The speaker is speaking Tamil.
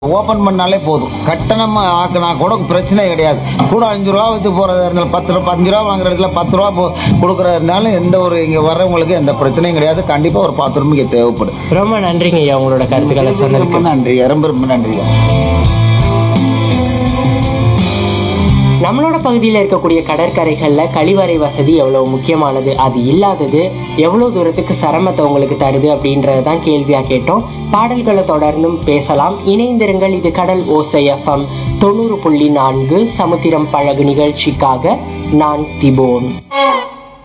ஓப்பன் பண்ணாலே போதும் கட்டணம் ஆக்கினா கூட பிரச்சனை கிடையாது கூட அஞ்சு ரூபா வச்சு போகிறதா இருந்தாலும் பத்து ரூபா அஞ்சு ரூபா வாங்குற இடத்துல பத்து ரூபா போ கொடுக்குறதா இருந்தாலும் எந்த ஒரு இங்கே வர்றவங்களுக்கு எந்த பிரச்சனையும் கிடையாது கண்டிப்பாக ஒரு பாத்ரூம் இங்கே தேவைப்படும் ரொம்ப நன்றிங்க ஐயா உங்களோட கருத்துக்களை ரொம்ப சொன்னதுக்கு நன்றி ரொம்ப ரொம்ப நன்றி நம்மளோட பகுதியில் இருக்கக்கூடிய கடற்கரைகளில் கழிவறை வசதி எவ்வளோ முக்கியமானது அது இல்லாதது எவ்வளோ தூரத்துக்கு சிரமத்தை உங்களுக்கு தருது அப்படின்றது தான் கேள்வியாக கேட்டோம் பாடல்களை தொடர்ந்தும் பேசலாம் இணைந்திருங்கள் இது கடல் ஓசை எஃப்எம் தொண்ணூறு புள்ளி நான்கு சமுத்திரம் பழகு நிகழ்ச்சிக்காக நான் திபோன்